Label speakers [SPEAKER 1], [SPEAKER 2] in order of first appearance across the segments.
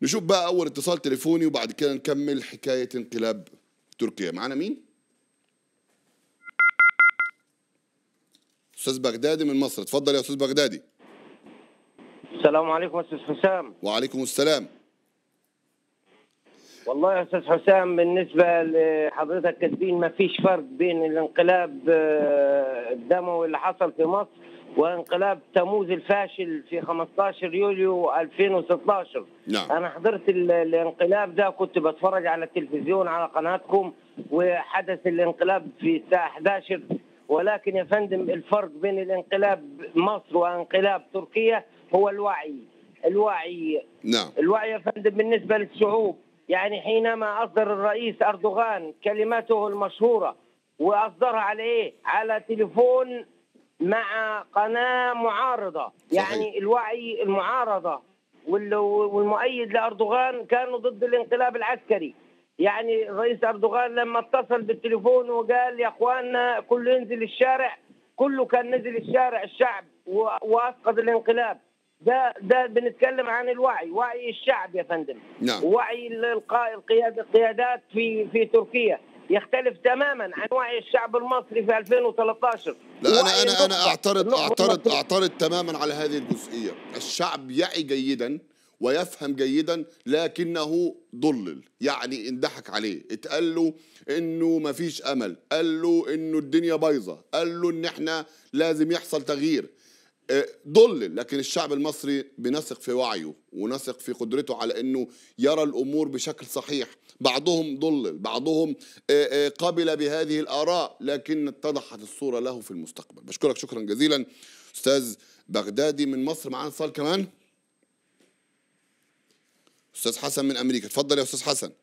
[SPEAKER 1] نشوف بقى اول اتصال تليفوني وبعد كده نكمل حكايه انقلاب تركيا معانا مين استاذ بغدادي من مصر اتفضل يا استاذ بغدادي
[SPEAKER 2] السلام عليكم استاذ حسام
[SPEAKER 1] وعليكم السلام
[SPEAKER 2] والله يا استاذ حسام بالنسبه لحضرتك كاتبين ما فيش فرق بين الانقلاب آه، الدموي اللي حصل في مصر وانقلاب تموز الفاشل في 15 يوليو 2016
[SPEAKER 1] نعم
[SPEAKER 2] انا حضرت ال- الانقلاب ده كنت بتفرج على التلفزيون على قناتكم وحدث الانقلاب في الساعه 11 ولكن يا فندم الفرق بين الانقلاب مصر وانقلاب تركيا هو الوعي الوعي
[SPEAKER 1] نعم
[SPEAKER 2] الوعي يا فندم بالنسبه للشعوب يعني حينما اصدر الرئيس اردوغان كلمته المشهوره واصدرها على ايه؟ على تليفون مع قناه معارضه
[SPEAKER 1] صحيح.
[SPEAKER 2] يعني الوعي المعارضه وال- والمؤيد لاردوغان كانوا ضد الانقلاب العسكري يعني الرئيس اردوغان لما اتصل بالتليفون وقال يا اخواننا كله ينزل الشارع كله كان نزل الشارع الشعب و- واسقط الانقلاب ده ده بنتكلم عن الوعي وعي الشعب يا فندم
[SPEAKER 1] نعم
[SPEAKER 2] وعي القا- القياد- القيادات في في تركيا يختلف تماما عن وعي الشعب المصري في 2013
[SPEAKER 1] لا انا
[SPEAKER 2] وعي
[SPEAKER 1] انا انا
[SPEAKER 2] النخبة-
[SPEAKER 1] اعترض
[SPEAKER 2] النخبة
[SPEAKER 1] اعترض
[SPEAKER 2] المصرية.
[SPEAKER 1] اعترض تماما على هذه الجزئيه الشعب يعي جيدا ويفهم جيدا لكنه ضلل يعني اندحك عليه اتقال له انه ما فيش امل قال له انه الدنيا بايظه قال له ان احنا لازم يحصل تغيير آه، ضلل لكن الشعب المصري بنثق في وعيه ونثق في قدرته على انه يرى الامور بشكل صحيح بعضهم ضلل بعضهم آه، آه، قبل بهذه الاراء لكن اتضحت الصوره له في المستقبل بشكرك شكرا جزيلا استاذ بغدادي من مصر معانا اتصال كمان استاذ حسن من امريكا اتفضل يا استاذ حسن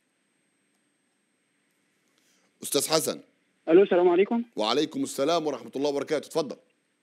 [SPEAKER 1] استاذ حسن
[SPEAKER 3] الو السلام عليكم
[SPEAKER 1] وعليكم السلام ورحمه الله وبركاته اتفضل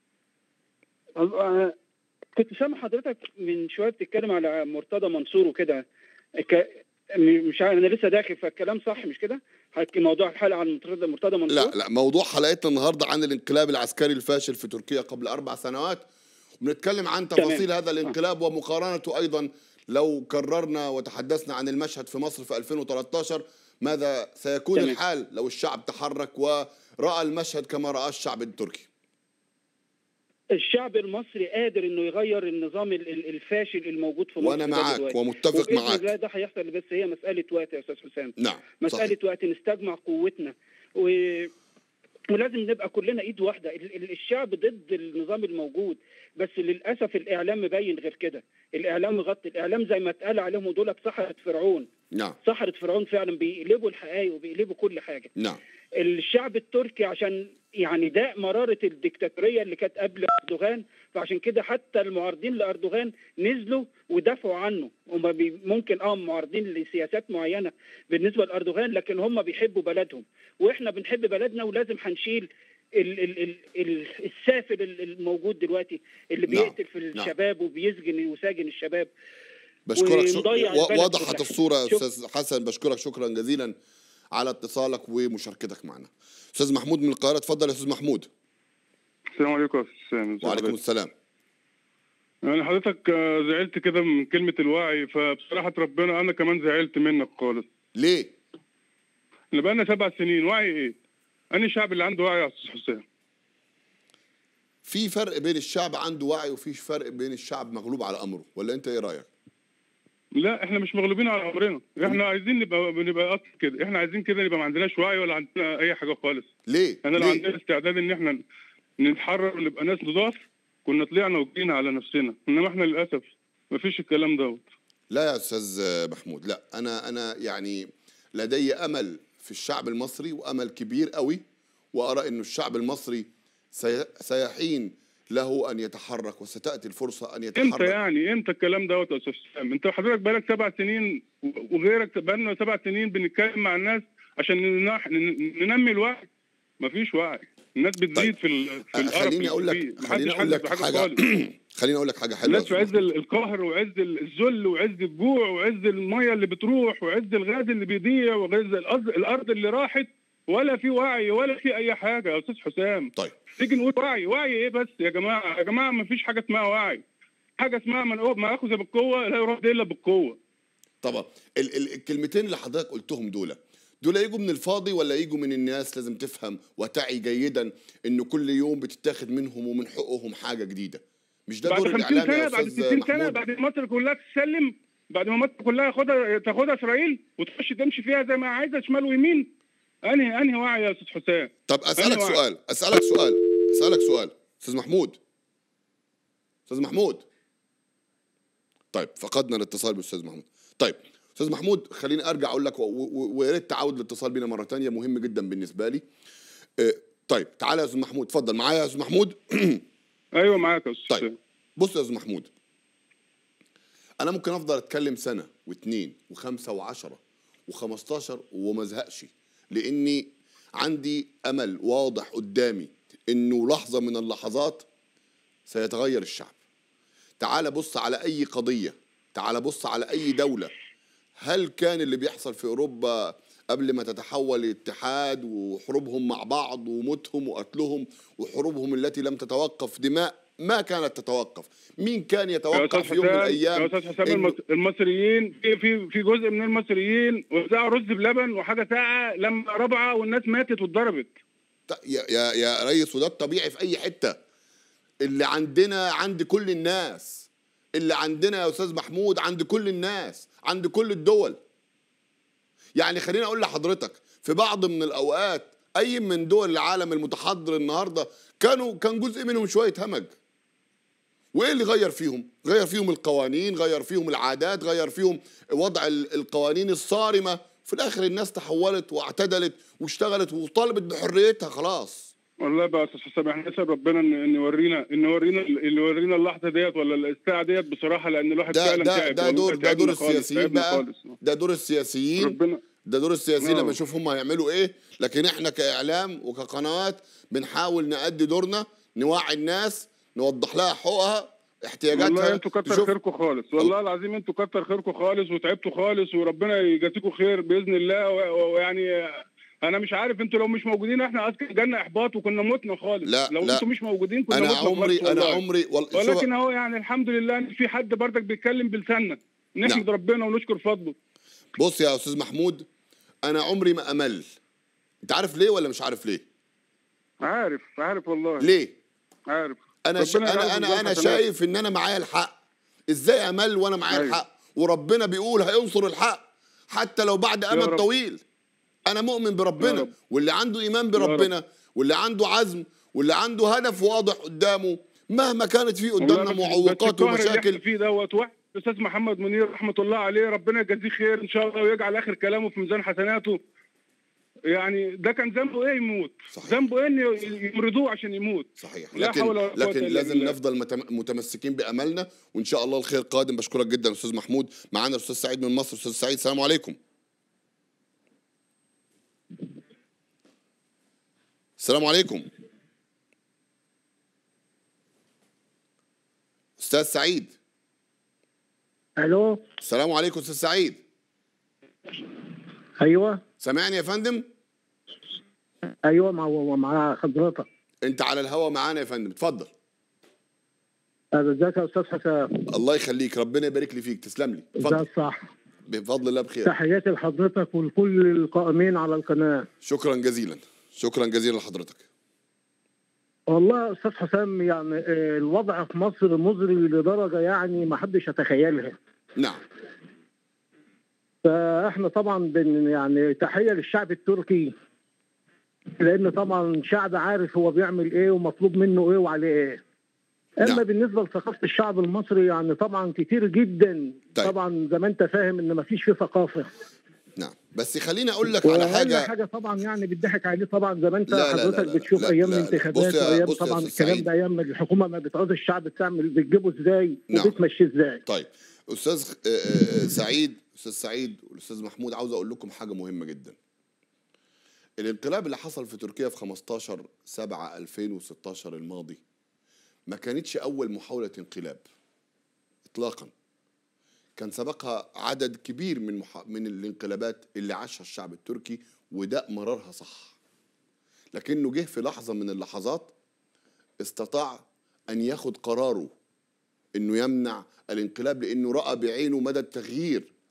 [SPEAKER 3] أه، كنت سامع حضرتك من شويه بتتكلم على مرتضى منصور وكده ك- م- مش عارف انا لسه داخل فالكلام صح مش كده؟ حكي موضوع الحلقه عن مرتضى مرتضى منصور
[SPEAKER 1] لا لا موضوع حلقتنا النهارده عن الانقلاب العسكري الفاشل في تركيا قبل اربع سنوات وبنتكلم عن تفاصيل
[SPEAKER 3] تمام.
[SPEAKER 1] هذا الانقلاب ومقارنته ايضا لو كررنا وتحدثنا عن المشهد في مصر في 2013 ماذا سيكون
[SPEAKER 3] تمام.
[SPEAKER 1] الحال لو الشعب تحرك وراى المشهد كما راه الشعب التركي
[SPEAKER 3] الشعب المصري قادر انه يغير النظام ال- ال- الفاشل الموجود في مصر
[SPEAKER 1] وانا
[SPEAKER 3] ده
[SPEAKER 1] معاك
[SPEAKER 3] دلوقتي.
[SPEAKER 1] ومتفق
[SPEAKER 3] وبإذن
[SPEAKER 1] معاك
[SPEAKER 3] الله ده هيحصل بس هي مساله وقت يا استاذ حسام
[SPEAKER 1] نعم
[SPEAKER 3] مسألة
[SPEAKER 1] صحيح.
[SPEAKER 3] وقت نستجمع قوتنا و... ولازم نبقى كلنا ايد واحدة ال- ال- الشعب ضد النظام الموجود بس للأسف الإعلام مبين غير كده الإعلام مغطي الإعلام زي ما اتقال عليهم دول سحرة فرعون
[SPEAKER 1] نعم
[SPEAKER 3] سحرة فرعون فعلا بيقلبوا الحقائق وبيقلبوا كل حاجة
[SPEAKER 1] نعم
[SPEAKER 3] الشعب التركي عشان يعني ده مرارة الديكتاتورية اللي كانت قبل أردوغان فعشان كده حتى المعارضين لأردوغان نزلوا ودافعوا عنه هم بي ممكن اه معارضين لسياسات معينة بالنسبة لأردوغان لكن هم بيحبوا بلدهم واحنا بنحب بلدنا ولازم هنشيل ال ال ال ال السافل ال- الموجود دلوقتي اللي
[SPEAKER 1] نعم،
[SPEAKER 3] بيقتل في
[SPEAKER 1] نعم.
[SPEAKER 3] الشباب وبيسجن ويساجن الشباب
[SPEAKER 1] بشكرك شك...
[SPEAKER 3] ونضيع
[SPEAKER 1] و-
[SPEAKER 3] البلد
[SPEAKER 1] وضحت
[SPEAKER 3] كلها.
[SPEAKER 1] الصورة يا
[SPEAKER 3] شك-
[SPEAKER 1] أستاذ حسن بشكرك شكرا جزيلا على اتصالك ومشاركتك معنا أستاذ محمود من القاهرة اتفضل يا أستاذ محمود
[SPEAKER 4] السلام عليكم يا استاذ سامي ازي
[SPEAKER 1] وعليكم
[SPEAKER 4] حضرتك؟
[SPEAKER 1] السلام
[SPEAKER 4] يعني حضرتك آه، زعلت كده من كلمة الوعي فبصراحة ربنا أنا كمان زعلت منك خالص
[SPEAKER 1] ليه؟
[SPEAKER 4] اللي بقالنا سبع سنين وعي إيه؟ أنا الشعب اللي عنده وعي يا أستاذ حسام
[SPEAKER 1] في فرق بين الشعب عنده وعي وفي فرق بين الشعب مغلوب على أمره ولا أنت إيه رأيك؟
[SPEAKER 4] لا إحنا مش مغلوبين على أمرنا إحنا عايزين نبقى نبقى أصل كده إحنا عايزين كده نبقى ما عندناش وعي ولا عندنا أي حاجة خالص
[SPEAKER 1] ليه؟
[SPEAKER 4] أنا لو
[SPEAKER 1] ليه؟
[SPEAKER 4] عندنا استعداد إن إحنا نتحرر ونبقى ناس نضاف كنا طلعنا وجينا على نفسنا إنما إحنا للأسف مفيش الكلام دوت
[SPEAKER 1] لا يا استاذ محمود لا انا انا يعني لدي امل في الشعب المصري وامل كبير قوي وارى انه الشعب المصري سي- سيحين له ان يتحرك وستاتي الفرصه ان
[SPEAKER 4] امتى
[SPEAKER 1] يتحرك
[SPEAKER 4] يعني امتى الكلام دوت يا استاذ سام انت حضرتك بقالك سبع سنين وغيرك بقالنا سبع سنين بنتكلم مع الناس عشان ننح- ن- ننمي الوعي مفيش وعي الناس بتزيد
[SPEAKER 1] طيب.
[SPEAKER 4] في ال- في
[SPEAKER 1] أه،
[SPEAKER 4] القرف
[SPEAKER 1] خليني
[SPEAKER 4] اللي
[SPEAKER 1] اقول
[SPEAKER 4] فيه.
[SPEAKER 1] لك
[SPEAKER 4] محدش
[SPEAKER 1] خليني اقول
[SPEAKER 4] حاسس
[SPEAKER 1] لك
[SPEAKER 4] بحاجة
[SPEAKER 1] حاجه
[SPEAKER 4] خالص.
[SPEAKER 1] خليني اقول لك حاجه حلوه
[SPEAKER 4] الناس
[SPEAKER 1] يا
[SPEAKER 4] في عز
[SPEAKER 1] أستاذ محمود.
[SPEAKER 4] القهر وعز الذل وعز الجوع وعز الميه اللي بتروح وعز الغاز اللي بيضيع وعز الارض الارض اللي راحت ولا في وعي ولا في اي حاجه يا استاذ حسام
[SPEAKER 1] طيب
[SPEAKER 4] تيجي نقول وعي وعي ايه بس يا جماعه يا جماعه ما فيش حاجه اسمها وعي حاجه اسمها من ما اخذ بالقوه لا يرد الا بالقوه
[SPEAKER 1] طبعا ال- ال- الكلمتين اللي حضرتك قلتهم دول دول يجوا من الفاضي ولا يجوا من الناس لازم تفهم وتعي جيدا انه كل يوم بتتاخد منهم ومن حقوقهم حاجه جديده مش ده
[SPEAKER 4] بعد
[SPEAKER 1] دور
[SPEAKER 4] 50
[SPEAKER 1] الاعلام يا
[SPEAKER 4] سنه بعد
[SPEAKER 1] استاذ
[SPEAKER 4] 60 سنه
[SPEAKER 1] محمود
[SPEAKER 4] بعد ما مصر كلها تسلم بعد ما مصر كلها ياخدها تاخدها اسرائيل وتخش تمشي فيها زي ما عايزه شمال ويمين انهي انهي وعي يا استاذ حسام
[SPEAKER 1] طب اسالك
[SPEAKER 4] أيوة.
[SPEAKER 1] سؤال اسالك سؤال اسالك سؤال استاذ محمود استاذ محمود طيب فقدنا الاتصال بالاستاذ محمود طيب استاذ محمود خليني ارجع اقول لك و- و- ويا ريت تعود الاتصال بينا مره تانية مهم جدا بالنسبه لي آه، طيب تعالى يا استاذ محمود اتفضل معايا يا استاذ محمود
[SPEAKER 4] ايوه معاك يا استاذ
[SPEAKER 1] طيب
[SPEAKER 4] حسام
[SPEAKER 1] بص يا استاذ محمود انا ممكن افضل اتكلم سنه واثنين وخمسه وعشره وخمستاشر وما ازهقش لاني عندي امل واضح قدامي انه لحظه من اللحظات سيتغير الشعب تعال بص على اي قضيه تعال بص على اي دوله هل كان اللي بيحصل في اوروبا قبل ما تتحول لاتحاد وحروبهم مع بعض وموتهم وقتلهم وحروبهم التي لم تتوقف دماء ما كانت تتوقف مين كان
[SPEAKER 4] يا
[SPEAKER 1] يتوقع
[SPEAKER 4] استاذ
[SPEAKER 1] في يوم من
[SPEAKER 4] حسام
[SPEAKER 1] الايام
[SPEAKER 4] يا استاذ حسام
[SPEAKER 1] إنه-
[SPEAKER 4] المص- المصريين في في في جزء من المصريين وزعوا رز بلبن وحاجه ساقعه لما رابعه والناس ماتت واتضربت
[SPEAKER 1] ط- يا يا يا ريس وده الطبيعي في اي حته اللي عندنا عند كل الناس اللي عندنا يا استاذ محمود عند كل الناس عند كل الدول يعني خليني اقول لحضرتك في بعض من الاوقات اي من دول العالم المتحضر النهارده كانوا كان جزء منهم شويه همج وايه اللي غير فيهم غير فيهم القوانين غير فيهم العادات غير فيهم وضع ال- القوانين الصارمه في الاخر الناس تحولت واعتدلت واشتغلت وطالبت بحريتها خلاص
[SPEAKER 4] والله بقى يا استاذ حسام احنا نسال ربنا ان ان يورينا ان يورينا اللي يورينا اللحظه ديت ولا الساعه ديت بصراحه لان الواحد
[SPEAKER 1] ده
[SPEAKER 4] فعلا
[SPEAKER 1] ده
[SPEAKER 4] تعب
[SPEAKER 1] ده
[SPEAKER 4] والله
[SPEAKER 1] دور ده
[SPEAKER 4] تعبنا
[SPEAKER 1] دور
[SPEAKER 4] خالص،
[SPEAKER 1] السياسيين
[SPEAKER 4] تعبنا
[SPEAKER 1] بقى
[SPEAKER 4] خالص.
[SPEAKER 1] ده دور السياسيين
[SPEAKER 4] ربنا
[SPEAKER 1] ده دور السياسيين
[SPEAKER 4] آه.
[SPEAKER 1] لما نشوف هم هيعملوا ايه لكن احنا كاعلام وكقنوات بنحاول نأدي دورنا نوعي الناس نوضح لها حقوقها احتياجاتها
[SPEAKER 4] والله انتوا كتر
[SPEAKER 1] نشوف-
[SPEAKER 4] خيركم خالص والله العظيم انتوا كتر خيركم خالص وتعبتوا خالص وربنا يجازيكم خير باذن الله و- و- ويعني انا مش عارف انتوا لو مش موجودين احنا اصلا جالنا احباط وكنا متنا خالص
[SPEAKER 1] لا،
[SPEAKER 4] لو
[SPEAKER 1] لا.
[SPEAKER 4] انتوا مش موجودين كنا
[SPEAKER 1] انا
[SPEAKER 4] متنا
[SPEAKER 1] عمري
[SPEAKER 4] خالص
[SPEAKER 1] انا
[SPEAKER 4] والله.
[SPEAKER 1] عمري وال... شوف-
[SPEAKER 4] ولكن اهو يعني الحمد لله ان في حد بردك بيتكلم بلساننا نحمد
[SPEAKER 1] نعم.
[SPEAKER 4] ربنا ونشكر فضله
[SPEAKER 1] بص يا استاذ محمود انا عمري ما امل انت عارف ليه ولا مش عارف ليه
[SPEAKER 4] عارف عارف والله
[SPEAKER 1] ليه
[SPEAKER 4] عارف
[SPEAKER 1] انا ش...
[SPEAKER 4] ربنا
[SPEAKER 1] انا
[SPEAKER 4] يجعله
[SPEAKER 1] انا
[SPEAKER 4] ميزان
[SPEAKER 1] انا
[SPEAKER 4] حسنات.
[SPEAKER 1] شايف ان انا معايا الحق ازاي امل وانا معايا
[SPEAKER 4] أيوة.
[SPEAKER 1] الحق وربنا بيقول هينصر الحق حتى لو بعد امد
[SPEAKER 4] رب.
[SPEAKER 1] طويل انا مؤمن
[SPEAKER 4] يا
[SPEAKER 1] بربنا
[SPEAKER 4] رب.
[SPEAKER 1] واللي عنده ايمان بربنا واللي عنده عزم واللي عنده هدف واضح قدامه مهما كانت فيه
[SPEAKER 4] والله
[SPEAKER 1] قدامنا
[SPEAKER 4] بس- بس
[SPEAKER 1] معوقات
[SPEAKER 4] الظهر اللي احنا
[SPEAKER 1] ومشاكل
[SPEAKER 4] فيه دوت واحد الاستاذ محمد منير رحمه الله عليه ربنا يجازيه خير ان شاء الله ويجعل اخر كلامه في ميزان حسناته يعني ده كان ذنبه ايه يموت
[SPEAKER 1] صحيح.
[SPEAKER 4] ذنبه ايه ان يمرضوه عشان يموت
[SPEAKER 1] صحيح
[SPEAKER 4] لا
[SPEAKER 1] لكن
[SPEAKER 4] حول ولا قوة
[SPEAKER 1] لكن
[SPEAKER 4] إلا
[SPEAKER 1] لازم
[SPEAKER 4] بالله.
[SPEAKER 1] نفضل متم- متمسكين باملنا وان شاء الله الخير قادم بشكرك جدا استاذ محمود معانا الاستاذ سعيد من مصر استاذ سعيد السلام عليكم السلام عليكم استاذ سعيد
[SPEAKER 5] الو
[SPEAKER 1] السلام عليكم استاذ سعيد
[SPEAKER 5] ايوه
[SPEAKER 1] سامعني يا فندم
[SPEAKER 5] ايوه مع مع حضرتك
[SPEAKER 1] انت على الهوا معانا يا فندم اتفضل
[SPEAKER 5] ازيك يا استاذ حسام
[SPEAKER 1] الله يخليك ربنا يبارك لي فيك تسلم لي
[SPEAKER 5] ده
[SPEAKER 1] اتفضل
[SPEAKER 5] صح
[SPEAKER 1] بفضل الله بخير
[SPEAKER 5] تحياتي لحضرتك ولكل القائمين على القناه
[SPEAKER 1] شكرا جزيلا شكرا جزيلا لحضرتك
[SPEAKER 5] والله يا استاذ حسام يعني آه، الوضع في مصر مزري لدرجه يعني ما حدش يتخيلها
[SPEAKER 1] نعم
[SPEAKER 5] فاحنا طبعا بن يعني تحيه للشعب التركي لان طبعا شعب عارف هو بيعمل ايه ومطلوب منه ايه وعليه ايه اما
[SPEAKER 1] نعم.
[SPEAKER 5] بالنسبه لثقافه الشعب المصري يعني طبعا كتير جدا
[SPEAKER 1] طيب.
[SPEAKER 5] طبعا زي ما انت فاهم ان ما فيش فيه ثقافه
[SPEAKER 1] نعم بس خليني اقول لك على
[SPEAKER 5] وأقل
[SPEAKER 1] حاجه
[SPEAKER 5] حاجه طبعا يعني بيضحك عليه طبعا زي ما انت
[SPEAKER 1] لا، لا، لا،
[SPEAKER 5] حضرتك
[SPEAKER 1] لا، لا،
[SPEAKER 5] بتشوف
[SPEAKER 1] لا،
[SPEAKER 5] ايام
[SPEAKER 1] لا، لا.
[SPEAKER 5] الانتخابات
[SPEAKER 1] بص يا-
[SPEAKER 5] وايام
[SPEAKER 1] بص يا
[SPEAKER 5] طبعا
[SPEAKER 1] أستاذ
[SPEAKER 5] الكلام
[SPEAKER 1] سعيد.
[SPEAKER 5] ده ايام الحكومه ما بتعوز الشعب تعمل بتجيبه ازاي
[SPEAKER 1] نعم.
[SPEAKER 5] وبتمشيه ازاي
[SPEAKER 1] طيب استاذ آه، آه، سعيد استاذ سعيد والاستاذ محمود عاوز اقول لكم حاجه مهمه جدا الانقلاب اللي حصل في تركيا في 15 7 2016 الماضي ما كانتش اول محاوله انقلاب اطلاقا كان سبقها عدد كبير من مح... من الانقلابات اللي عاشها الشعب التركي وده مرارها صح لكنه جه في لحظه من اللحظات استطاع ان ياخد قراره انه يمنع الانقلاب لانه راى بعينه مدى التغيير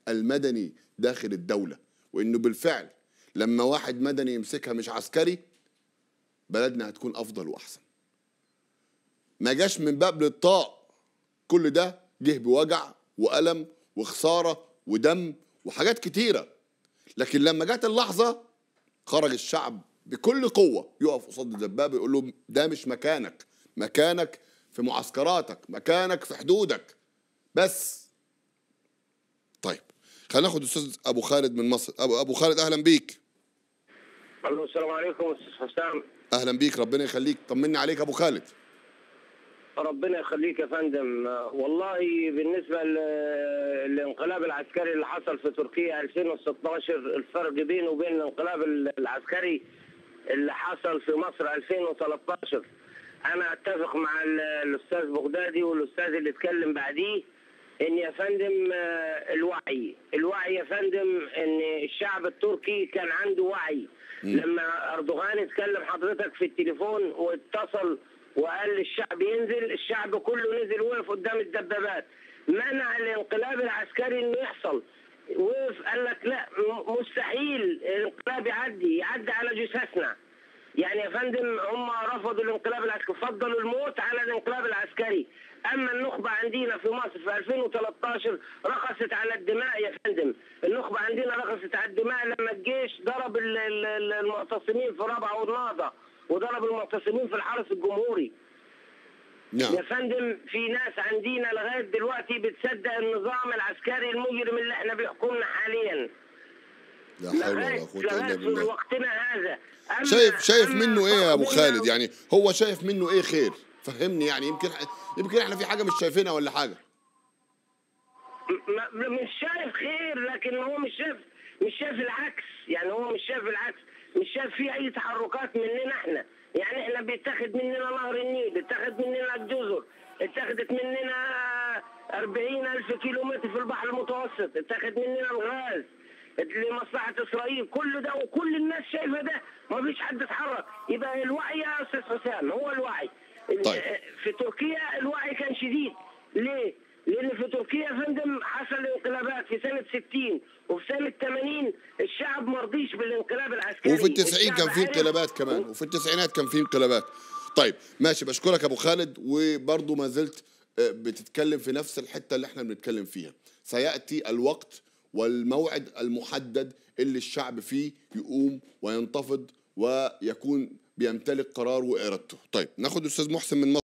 [SPEAKER 1] المدني داخل الدولة وإنه بالفعل لما واحد مدني يمسكها مش عسكري بلدنا هتكون أفضل وأحسن ما جاش من باب للطاق كل ده جه بوجع وألم وخسارة ودم وحاجات كتيرة لكن لما جت اللحظة خرج الشعب بكل قوة يقف قصاد الدبابة يقول له ده مش مكانك مكانك في معسكراتك مكانك في حدودك بس طيب خلينا ناخد استاذ ابو خالد من مصر ابو ابو خالد اهلا بيك
[SPEAKER 2] الو السلام عليكم استاذ حسام
[SPEAKER 1] اهلا بيك ربنا يخليك طمني عليك ابو خالد
[SPEAKER 2] ربنا يخليك يا فندم والله بالنسبة ل- للانقلاب العسكري اللي حصل في تركيا 2016 الفرق بينه وبين الانقلاب العسكري اللي حصل في مصر 2013 أنا أتفق مع ال- الأستاذ بغدادي والأستاذ اللي اتكلم بعديه إن يا فندم آه، الوعي الوعي يا فندم إن الشعب التركي كان عنده وعي لما أردوغان اتكلم حضرتك في التليفون واتصل وقال للشعب ينزل الشعب كله نزل وقف قدام الدبابات منع الانقلاب العسكري انه يحصل وقف قال لك لا م- مستحيل الانقلاب يعدي يعدي على جثثنا يعني يا فندم هم رفضوا الانقلاب العسكري فضلوا الموت على الانقلاب العسكري اما النخبه عندنا في مصر في 2013 رقصت على الدماء يا فندم النخبه عندنا رقصت على الدماء لما الجيش ضرب ال- ال- ال- المعتصمين في رابعه والنهضه وضرب المعتصمين في الحرس الجمهوري
[SPEAKER 1] نعم
[SPEAKER 2] يا فندم في ناس عندنا لغايه دلوقتي بتصدق النظام العسكري المجرم اللي احنا بيحكمنا حاليا
[SPEAKER 1] لا حول ولا
[SPEAKER 2] لغايه
[SPEAKER 1] قوه الا
[SPEAKER 2] لغايه في
[SPEAKER 1] بالله
[SPEAKER 2] وقتنا هذا أما
[SPEAKER 1] شايف شايف
[SPEAKER 2] أما
[SPEAKER 1] منه ايه يا ابو
[SPEAKER 2] صاحبنا-
[SPEAKER 1] خالد يعني هو شايف منه ايه خير فهمني يعني يمكن يمكن احنا في حاجه مش شايفينها ولا حاجه
[SPEAKER 2] م- م- مش شايف خير لكن هو مش شايف مش شايف العكس يعني هو مش شايف العكس مش شايف في اي تحركات مننا احنا يعني احنا بيتاخد مننا نهر النيل اتاخد مننا الجزر اتاخدت مننا أربعين ألف كيلو متر في البحر المتوسط اتاخد مننا الغاز لمصلحة إسرائيل كل ده وكل الناس شايفة ده ما فيش حد اتحرك يبقى الوعي يا أستاذ حسام هو الوعي
[SPEAKER 1] طيب.
[SPEAKER 2] في تركيا الوعي كان شديد ليه؟ لأن في تركيا يا فندم حصل انقلابات في سنة 60 وفي سنة 80 الشعب ما رضيش بالانقلاب العسكري
[SPEAKER 1] وفي التسعين كان
[SPEAKER 2] الشعب
[SPEAKER 1] في
[SPEAKER 2] عرف-
[SPEAKER 1] انقلابات كمان وفي التسعينات كان في انقلابات طيب ماشي بشكرك يا ابو خالد وبرضه ما زلت آه، بتتكلم في نفس الحته اللي احنا بنتكلم فيها سياتي الوقت والموعد المحدد اللي الشعب فيه يقوم وينتفض ويكون بيمتلك قرار وارادته طيب ناخد استاذ محسن من مصر